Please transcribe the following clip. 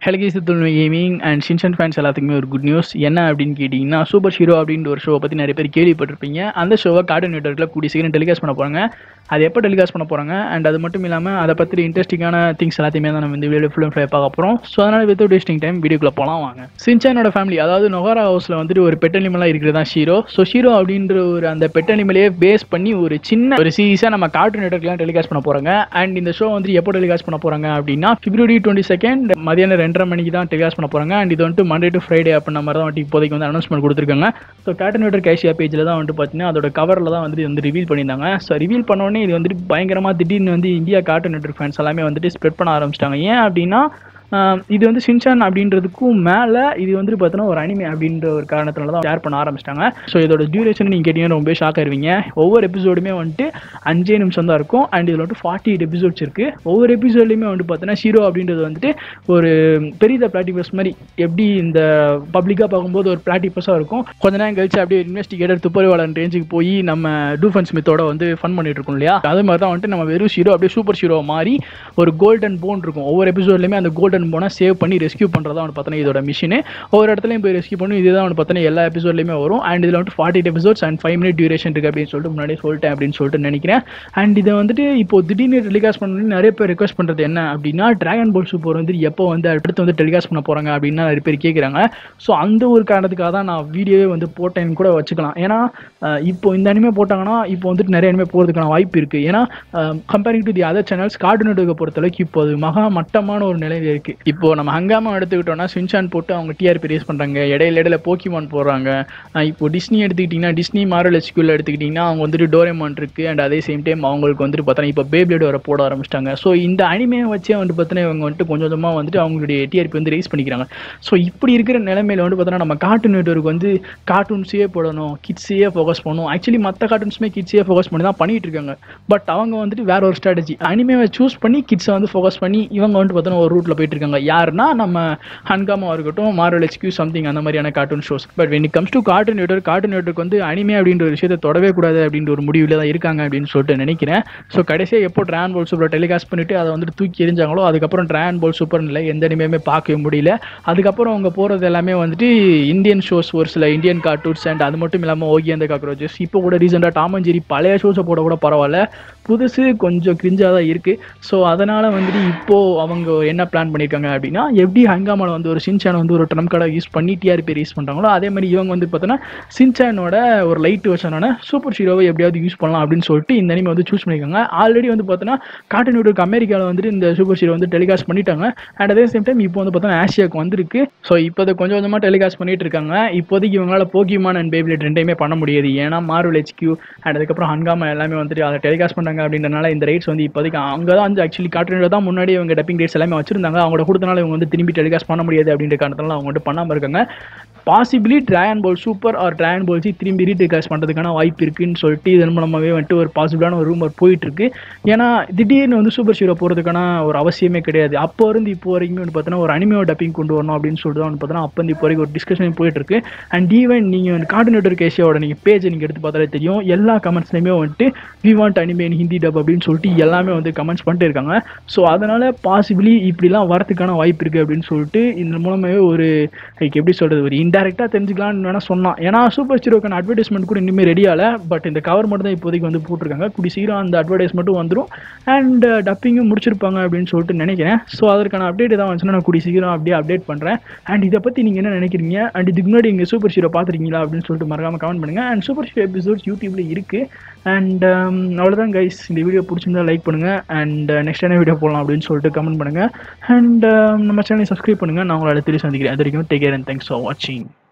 ஹெலகேசி தொழில் gaming and Shinchan fans எல்லாத்துக்குமே ஒரு குட் நியூஸ் என்ன அப்படின்னு கேட்டிங்கன்னா சூப்பர் ஹீரோ அப்படின்ற ஒரு ஷோவை பற்றி நிறைய பேர் கேள்விப்பட்டிருப்பீங்க அந்த ஷோவை கார்ட்டூன் நெட்ஒர்க்கில் கூடிய சீக்கிரம் டெலிகாஸ்ட் பண்ண போகிறாங்க அது எப்போ டெலிகாஸ்ட் பண்ண போகிறாங்க அண்ட் அது மட்டும் இல்லாமல் அதை பற்றி இன்ட்ரெஸ்டிங்கான திங்ஸ் எல்லாத்தையுமே தான் நம்ம இந்த வீடியோ ஃபுல் அண்ட் ஃபுல்லாக பார்க்க போகிறோம் ஸோ அதனால் வித் வேஸ்டிங் டைம் வீடியோக்குள்ளே போகலாம் வாங்க சின்சானோட ஃபேமிலி அதாவது நொகாரா ஹவுஸில் வந்துட்டு ஒரு பெட் அனிமலாக இருக்கிறது தான் ஷீரோ ஸோ ஷீரோ அப்படின்ற ஒரு அந்த பெட் அனிமலையே பேஸ் பண்ணி ஒரு சின்ன ஒரு சீரிஸாக நம்ம கார்ட்டூன் நெட்ஒர்க்லாம் டெலிகாஸ்ட் பண்ண போகிறாங்க அண்ட் இந்த ஷோ வந்து எப்போ டெலிகாஸ்ட் பண்ண போகிறாங்க அப்படின்னா பிப்ரவரி டுவெண்ட்டி செகண்ட் மதியானம் ரெண்டரை மணிக்கு தான் டெலிகாஸ்ட் பண்ண போகிறாங்க அண்ட் இது வந்துட்டு மண்டே டு ஃப்ரைடே அப்படின்ற மாதிரி தான் வந்துட்டு இப்போதைக்கு வந்து அனௌன்ஸ்மெண்ட் கொடுத்துருக்காங்க ஸோ கார்ட்டூன் நெட்ஒர்க் கேஷியா பேஜில் தான் வந்துட்டு பார்த்தீங்கன்னா அதோட கவரில் தான் வந்துட்டு இது வந்து ரிவீல் பண்ணியிருந்தாங்க ஸோ ரிவீல் பண்ணோடனே இது வந்துட்டு பயங்கரமாக திடீர்னு வந்து இந்தியா கார்ட்டூன் நெட்ஒர்க் ஃபேன்ஸ் எல்லாமே வந்துட்டு ஸ்ப்ரெட் பண்ண ஆரம்பிச்சிட்டாங்க ஏன் அப்படின்னா ஆஹ் இது வந்து சின்சான் அப்படின்றதுக்கும் மேலே இது வந்துட்டு பார்த்தோன்னா ஒரு அனிமே அப்படின்ற ஒரு காரணத்தினால தான் ஷேர் பண்ண ஆரம்பிச்சிட்டாங்க ஸோ இதோட டியூரேஷன் நீங்கள் கேட்டீங்கன்னா ரொம்ப ஷாக் ஆயிருவீங்க ஒவ்வொரு எபிசோடுமே வந்துட்டு அஞ்சே நிமிஷம் தான் இருக்கும் அண்ட் இதில் வந்துட்டு ஃபார்ட்டி எயிட் எபிசோட்ஸ் இருக்குது ஒவ்வொரு எபிசோட்லையுமே வந்துட்டு பார்த்தோன்னா ஹீரோ அப்படின்றது வந்துட்டு ஒரு பெரிய பிளாட்டிபஸ் மாதிரி எப்படி இந்த பப்ளிக்காக பார்க்கும்போது ஒரு பிளாட்டிபஸாக இருக்கும் கொஞ்ச நேரம் கழிச்சு அப்படியே இன்வெஸ்டிகேட்டர் துப்பறிவாளன் ரேஞ்சுக்கு போய் நம்ம டூஃபன் ஸ்மித்தோட வந்து ஃபன் பண்ணிட்டு இருக்கோம் இல்லையா அது மாதிரி தான் வந்துட்டு நம்ம வெறும் ஹீரோ அப்படியே சூப்பர் ஹீரோ மாதிரி ஒரு கோல்டன் போன் இருக்கும் ஒவ்வொரு எபிசோட்லையுமே அந்த கோல்டன் போனை சேவ் பண்ணி ரெஸ்கியூ பண்ணுறதா வந்து பார்த்தோன்னா இதோட மிஷின் ஒவ்வொரு இடத்துலையும் போய் ரெஸ்கியூ பண்ணி இதுதான் வந்து பார்த்தோன்னா எல்லா எபிசோட்லையுமே வரும் அண்ட் இதில் வந்துட்டு forty eight episodes and five minute duration இருக்குது அப்படின்னு சொல்லிட்டு முன்னாடியே சொல்லிட்டேன் அப்படின்னு சொல்லிட்டு நினைக்கிறேன் அண்ட் இதை வந்துட்டு இப்போ திடீர்னு டெலிகாஸ்ட் பண்ணணும்னு நிறைய பேர் ரெக்வஸ்ட் பண்ணுறது என்ன அப்படின்னா டிராகன் பால் சூப்பர் வந்து எப்போ வந்து அடுத்து வந்து டெலிகாஸ்ட் பண்ண போகிறாங்க அப்படின்னு நிறைய பேர் கேட்குறாங்க ஸோ அந்த ஒரு காரணத்துக்காக தான் நான் வீடியோவே வந்து போட்டேன்னு கூட வச்சுக்கலாம் ஏன்னா அஹ், இப்போ இந்த அனிமே போட்டாங்கன்னா இப்போ வந்துட்டு நிறைய அனிமே போகிறதுக்கான வாய்ப்பு இருக்குது ஏன்னா comparing to the other channels cartoon நெட்ஒர்க்கை பொறுத்தளவுக்கு இப்போ அது மகா மட்டமான ஒரு நிலையில் இருக்குது இப்போ நம்ம ஹங்காமா எடுத்துக்கிட்டோம்னா சின்சான் போட்டு அவங்க டிஆர்பி ரேஸ் பண்ணுறாங்க இடையில இடையில போக்கிமான் போடுறாங்க அஹ் இப்போ டிஸ்னி எடுத்துக்கிட்டிங்கன்னா டிஸ்னி மாரல் எஸ்கியூல எடுத்துக்கிட்டிங்கன்னா அவங்க வந்துட்டு டோரேமான் இருக்குது அண்ட் அதே சேம் டைம் அவங்களுக்கு வந்துட்டு பார்த்தோன்னா இப்போ பேப்ளேட் வர போட ஆரம்பிச்சிட்டாங்க ஸோ இந்த அனிமையை வச்சே வந்து பார்த்தோன்னா இவங்க வந்துட்டு கொஞ்சம் கொஞ்சமாக வந்துட்டு அவங்களுடைய டிஆர்பி வந்து ரேஸ் பண்ணிக்கிறாங்க ஸோ இப்படி இருக்கிற நிலைமையில வந்து பார்த்தோன்னா நம்ம கார்ட்டூன் நெட்ஒர்க் வந்து கார்ட்டூன்ஸையே போடணும் கிட்ஸையே ஃபோக்கஸ் பண்ணணும் ஆக்சுவலி மற்ற கார்ட்டூன்ஸுமே கிட்ஸையே ஃபோக்கஸ் பண்ணி தான் பண்ணிட்டு இருக்காங்க பட் அவங்க வந்துட்டு வேற ஒரு ஸ்ட்ராட்டஜி அனிமேவை சூஸ் பண்ணி கிட்ஸை வந்து ஃபோக்கஸ் பண்ணி இவங்க வந்துட்டு பார்த்தோன்னா ஒரு ரூட்டில் போயிட்டு இருக்காங்க யாருன்னா நம்ம ஹன்காமா இருக்கட்டும் மார்வல் எக்ஸ்கியூ சம்திங் அந்த மாதிரியான cartoon shows but when it comes to cartoon network cartoon network வந்து அனிமே அப்படின்ற ஒரு விஷயத்தை தொடவே கூடாது அப்படின்ற ஒரு முடிவில் தான் இருக்காங்க அப்படின்னு சொல்லிட்டு நினைக்கிறேன் ஸோ கடைசியாக எப்போ ட்ரான் பால் சூப்பர் டெலிகாஸ்ட் பண்ணிட்டு அதை வந்துட்டு தூக்கி எரிஞ்சாங்களோ அதுக்கப்புறம் ட்ரான் பால் சூப்பர் இல்லை எந்த அனிமையுமே பார்க்கவே முடியல அதுக்கப்புறம் அவங்க போகிறது எல்லாமே வந்துட்டு இந்தியன் ஷோஸ் ஒரு சில இந்தியன் கார்ட்டூன்ஸ் அண்ட் அது மட்டும் இல்லாமல் ஓகி அந்த காக்ரோச்சஸ் இப்போ கூட ரீசெண்டாக டாம் அண்ட் ஜெரி பழைய ஷோஸை போட கூட பரவாயில்ல புதுசு கொஞ்சம் கிரிஞ்சாக தான் இருக்குது ஸோ அதனால் வந்துட்டு இப்போது அவங்க என்ன பிளான் பண்ணியிருக்காங்க அப்படின்னா எப்படி ஹங்காமாவில் வந்து ஒரு சின்சான் வந்து ஒரு ட்ரம் கார்டை யூஸ் பண்ணி டிஆர்பி யூஸ் பண்ணுறாங்களோ அதே மாதிரி இவங்க வந்து பார்த்தோன்னா சின்சானோட ஒரு லைட் வெர்ஷனான சூப்பர் ஹீரோவை எப்படியாவது யூஸ் பண்ணலாம் அப்படின்னு சொல்லிட்டு இந்த அனிமே வந்து சூஸ் பண்ணியிருக்காங்க ஆல்ரெடி வந்து பார்த்தோன்னா கார்ட்டூன் நெட்ஒர்க் அமெரிக்காவில் வந்துட்டு இந்த சூப்பர் ஹீரோ வந்து டெலிகாஸ்ட் பண்ணிட்டாங்க அண்ட் அதே சேம் டைம் இப்போ வந்து பார்த்தோன்னா ஆசியாவுக்கு வந்திருக்கு ஸோ இப்போ அதை கொஞ்சம் கொஞ்சமாக டெலிகாஸ்ட் பண்ணிட்டு இருக்காங்க இப்போதைக்கு இவங்களால போக்கிமான் அண்ட் பேபிளேட் ரெண்டையுமே பண்ண முடியாது ஏன்னா மார்வல் ஹெச்கியூ அண்ட் அதுக்கப்புறம் ஹன்காமா எல்லாமே வந்துட்டு அதை டெலிகாஸ்ட் பண்ணாங்க அப்படின்றனால இந்த ரைட்ஸ் வந்து இப்போதைக்கு அங்கே தான் வந்து ஆக்சுவலி கார்ட்டூன் தான் முன்னாடி இவங்க டப்பிங் ரைட்ஸ் எல்லாமே வச்சிருந்தாங்க அவங்களோட கொடுத்தனால இவங்க வந்து திரும்பி டெலிகாஸ்ட் பண்ண முடியாது அப்படின்ற காரணத்தினால அவங்க வந்து பண்ணாமல் இருக்காங்க possibly Dragon Ball Super or Dragon Ball C திரும்பி ரீடெலிகாஸ்ட் பண்ணுறதுக்கான வாய்ப்பு இருக்குன்னு சொல்லிட்டு இதன் மூலமாகவே வந்துட்டு ஒரு பாசிபிளான ஒரு ரூமர் போயிட்டு இருக்கு ஏன்னா திடீர்னு வந்து சூப்பர் ஹீரோ போகிறதுக்கான ஒரு அவசியமே கிடையாது அப்போ இருந்து இப்போ வரைக்குமே வந்து பார்த்தோன்னா ஒரு அனிமையோ டப்பிங் கொண்டு வரணும் அப்படின்னு சொல்லிட்டு தான் வந்து பார்த்தோன்னா அப்போ இருந்து இப்போ வரைக்கும் ஒரு டிஸ்கஷன் போயிட்டு இருக்கு அண்ட் ஈவன் நீங்கள் வந்து கார்ட்டூன் நெட்ஒர்க் ஏஷியாவோட நீங்கள் பேஜை நீங்கள் எடுத்து பார்த்தாலே தெரியும் எல்லா கமெண்ட்ஸ்லையுமே வந்துட்டு we want anime in Hindi dub அப்படின்னு சொல்லிட்டு எல்லாமே வந்து கமெண்ட்ஸ் பண்ணிட்டு இருக்காங்க ஸோ அதனால் பாசிபிளி இப்படிலாம் வரதுக்கான வாய்ப்பு இருக்குது அப்படின்னு சொல்லிட்டு இந்த மூலமாகவே ஒரு லைக் எப்படி சொல்கிறது ஒரு இன்டெரக்டாக தெரிஞ்சுக்கலாம்னு வேணால் சொன்னான் ஏன்னா சூப்பர் ஹீரோக்கான அட்வர்டைஸ்மெண்ட் கூட இன்னுமே ரெடி ஆகல பட் இந்த கவர் மட்டும் தான் இப்போதைக்கு வந்து போட்டிருக்காங்க குடி சீக்கிரம் அந்த அட்வர்டைஸ்மெண்ட்டும் வந்துடும் அண்ட் டப்பிங்கும் முடிச்சிருப்பாங்க அப்படின்னு சொல்லிட்டு நினைக்கிறேன் ஸோ அதற்கான அப்டேட் தான் வந்துச்சுன்னா நான் குடி சீக்கிரம் அப்படியே அப்டேட் பண்ணுறேன் அண்ட் இதை பற்றி நீங்கள் என்ன நினைக்கிறீங்க அண்ட் இதுக்கு முன்னாடி இங்கே சூப்பர் ஹீரோ பார்த்துருக்கீங்களா அப்படின்னு சொல்லிட்டு மறக்காமல் கமெண்ட் பண்ணுங்கள் அண்ட் சூப்பர் ஹீரோ எபிசோட்ஸ் யூடியூப்ல இருக்குது அண்ட் அவ்வளோதான் கைஸ் இந்த வீடியோ பிடிச்சிருந்தா லைக் பண்ணுங்கள் அண்ட் நெக்ஸ்ட் என்ன வீடியோ போடலாம் அப்படின்னு சொல்லிட்டு கமெண்ட் பண்ணுங்கள் அண்ட் நம்ம சேனலை சப்ஸ்கிரைப் பண்ணுங்கள் நான் உங்களை அடுத்த சந்திக்கிறேன் அது வரைக்கும் take care and thanks for வாட்சிங்